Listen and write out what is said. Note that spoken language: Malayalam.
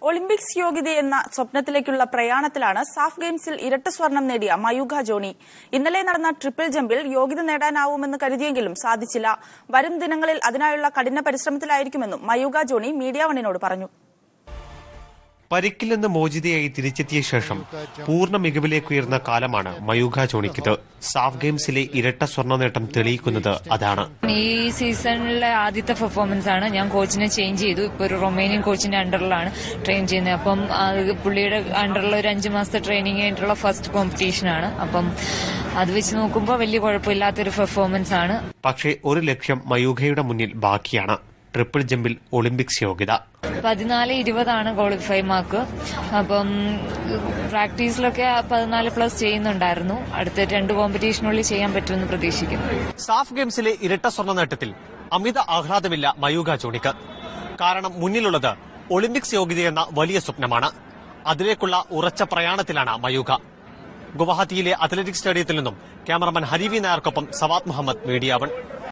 ഒളിമ്പിക്സ് യോഗ്യത എന്ന സ്വപ്നത്തിലേക്കുള്ള പ്രയാണത്തിലാണ് സാഫ് ഗെയിംസിൽ ഇരട്ട സ്വർണം നേടിയ മയൂഖ ജോണി ഇന്നലെ നടന്ന ട്രിപ്പിൾ ജമ്പിൽ യോഗ്യത നേടാനാവുമെന്ന് കരുതിയെങ്കിലും സാധിച്ചില്ല വരും ദിനങ്ങളിൽ അതിനായുള്ള കഠിന പരിശ്രമത്തിലായിരിക്കുമെന്നും മയൂഖ ജോണി മീഡിയ വണിനോട് പറഞ്ഞു പരിക്കിൽ നിന്ന് മോചിതയായി തിരിച്ചെത്തിയ ശേഷം പൂർണ്ണ മികവിലേക്ക് ഉയർന്ന കാലമാണ് മയൂഖ ജോണിക്കിത് സാഫ് ഗെയിംസിലെ ഇരട്ട സ്വർണ്ണ നേട്ടം തെളിയിക്കുന്നത് അതാണ് ഈ സീസണിലെ ആദ്യത്തെ പെർഫോമൻസ് ആണ് ഞാൻ കോച്ചിനെ ചേഞ്ച് ചെയ്തു ഇപ്പൊ ഒരു റൊമേനിയൻ കോച്ചിന്റെ അണ്ടറിലാണ് ട്രെയിൻ ചെയ്യുന്നത് അപ്പം അത് പുള്ളിയുടെ അണ്ടറിൽ ഒരു അഞ്ചു മാസത്തെ ട്രെയിനിങ് ആയിട്ടുള്ള ഫസ്റ്റ് കോമ്പറ്റീഷൻ ആണ് അപ്പം അത് വെച്ച് നോക്കുമ്പോൾ വലിയ കുഴപ്പമില്ലാത്തൊരു പെർഫോമൻസ് ആണ് പക്ഷേ ഒരു ലക്ഷ്യം മയൂഖയുടെ മുന്നിൽ ബാക്കിയാണ് ട്രിപ്പിൾ ജമ്പിൽ ഒളിമ്പിക്സ് യോഗ്യത പതിനാല് ഇരുപതാണ് ക്വാളിഫൈ മാർക്ക് അപ്പം പ്രാക്ടീസിലൊക്കെ പതിനാല് പ്ലസ് ചെയ്യുന്നുണ്ടായിരുന്നു അടുത്ത രണ്ട് കോമ്പറ്റീഷനുള്ളിൽ ചെയ്യാൻ പറ്റുമെന്ന് പ്രതീക്ഷിക്കുന്നു സാഫ് ഗെയിംസിലെ ഇരട്ട സ്വർണ്ണ നേട്ടത്തിൽ അമിത ആഹ്ലാദമില്ല മയൂഖ ജോണിക്ക് കാരണം മുന്നിലുള്ളത് ഒളിമ്പിക്സ് യോഗ്യതയെന്ന വലിയ സ്വപ്നമാണ് അതിലേക്കുള്ള ഉറച്ച പ്രയാണത്തിലാണ് മയൂഖ ഗുവാഹത്തിയിലെ അത്ലറ്റിക് സ്റ്റേഡിയത്തിൽ നിന്നും ക്യാമറമാൻ ഹരിവി നായർക്കൊപ്പം സവാദ് മുഹമ്മദ് മീഡിയ വൺ